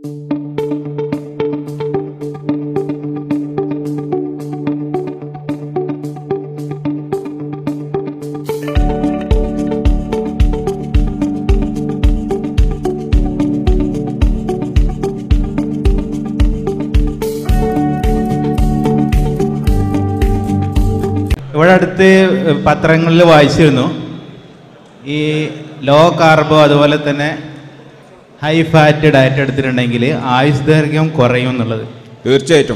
ഇവിടെ അടുത്ത് പത്രങ്ങളിൽ വായിച്ചിരുന്നു ഈ ലോ കാർബോ അതുപോലെ തന്നെ ഹൈ ഫാറ്റ് ഡയറ്റ് എടുത്തിട്ടുണ്ടെങ്കിൽ ആയുസ് ദൈർഘ്യം കുറയും എന്നുള്ളത് തീർച്ചയായിട്ടും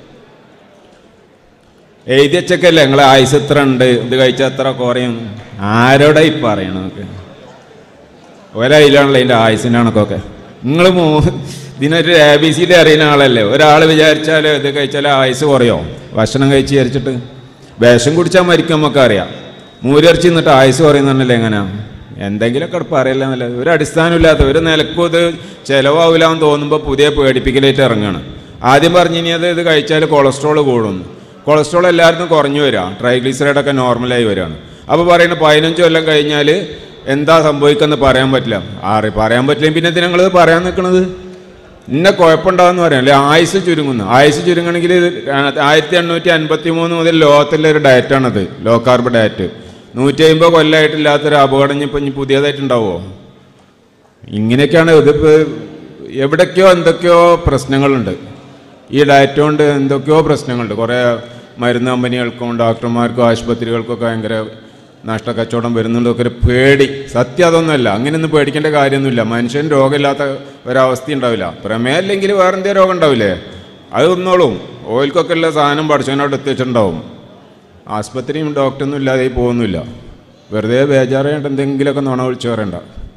എഴുതി വെച്ചൊക്കെയല്ലേ നിങ്ങളെ ആയുസ് എത്ര ഉണ്ട് ഇത് കഴിച്ചാൽ എത്ര കുറയും ആരോടാ ഈ പറയണ നമുക്ക് ഒരയിലാണല്ലോ അതിൻ്റെ ആയുസിൻ്റെ കണക്കൊക്കെ നിങ്ങൾ മൂ ഇതിനൊരു എ ബി സി ഡി അറിയുന്ന ആളല്ലേ ഒരാൾ വിചാരിച്ചാൽ ഇത് കഴിച്ചാൽ ആയുസ് കുറയോ ഭക്ഷണം കഴിച്ച് വിചാരിച്ചിട്ട് വിഷം കുടിച്ചാൽ മരിക്കും നമുക്ക് അറിയാം മൂരിറച്ചി നിന്നിട്ട് ആയുസ് കുറയുന്നുണ്ടല്ലേ എങ്ങനെയാ എന്തെങ്കിലുമൊക്കെ പറയില്ല എന്നല്ല ഒരു അടിസ്ഥാനമില്ലാത്ത ഒരു നിലക്കും ഇത് ചിലവാവില്ല എന്ന് തോന്നുമ്പോൾ പുതിയ പേടിപ്പിക്കലായിട്ട് ഇറങ്ങുകയാണ് ആദ്യം പറഞ്ഞിനിയത് ഇത് കഴിച്ചാൽ കൊളസ്ട്രോൾ കൂടും കൊളസ്ട്രോൾ എല്ലാവർക്കും കുറഞ്ഞു വരിക ട്രൈഗ്ലിസറൈഡൊക്കെ നോർമലായി വരികയാണ് അപ്പോൾ പറയുന്നത് പതിനഞ്ച് കൊല്ലം കഴിഞ്ഞാൽ എന്താ സംഭവിക്കുന്നത് പറയാൻ പറ്റില്ല ആറി പറയാൻ പറ്റില്ല പിന്നെ എന്തിനാ നിങ്ങളിത് പറയാൻ നിൽക്കുന്നത് ഇന്ന കുഴപ്പമുണ്ടാവെന്ന് പറയാം അല്ലെ ആയുസ് ചുരുങ്ങുന്നു ആയുസ് ചുരുങ്ങണമെങ്കിൽ ഇത് ആയിരത്തി എണ്ണൂറ്റി അൻപത്തി മൂന്ന് മുതൽ ലോകത്തിലെ ഒരു ഡയറ്റാണത് ലോ കാർബ് ഡയറ്റ് നൂറ്റി അമ്പത് കൊല്ലമായിട്ടില്ലാത്തൊരു അപകടം ഇപ്പം ഇനി പുതിയതായിട്ടുണ്ടാവുമോ ഇങ്ങനെയൊക്കെയാണ് ഇതിപ്പോൾ എവിടേക്കോ എന്തൊക്കെയോ പ്രശ്നങ്ങളുണ്ട് ഈ ഡയറ്റ് കൊണ്ട് എന്തൊക്കെയോ പ്രശ്നങ്ങളുണ്ട് കുറേ മരുന്ന് കമ്പനികൾക്കും ഡോക്ടർമാർക്കും ആശുപത്രികൾക്കൊക്കെ ഭയങ്കര നഷ്ടക്കച്ചവടം വരുന്നുണ്ടൊക്കെ ഒരു പേടി സത്യം അതൊന്നുമല്ല അങ്ങനെയൊന്നും പേടിക്കേണ്ട കാര്യമൊന്നുമില്ല മനുഷ്യൻ രോഗമില്ലാത്ത ഒരവസ്ഥ ഉണ്ടാവില്ല പ്രമേയം അല്ലെങ്കിൽ വേറെ എന്തെങ്കിലും രോഗം ഉണ്ടാവില്ലേ അത് ഒന്നോളും ഓയിൽക്കൊക്കെ ഉള്ള സാധനം പഠിച്ചവനോട് എത്തിച്ചിട്ടുണ്ടാവും ആസ്പത്രിയും ഡോക്ടറൊന്നും ഇല്ലാതെ പോകുന്നില്ല വെറുതെ ബേജാറായിട്ട് എന്തെങ്കിലുമൊക്കെ നുണ വിളിച്ചു പറയണ്ട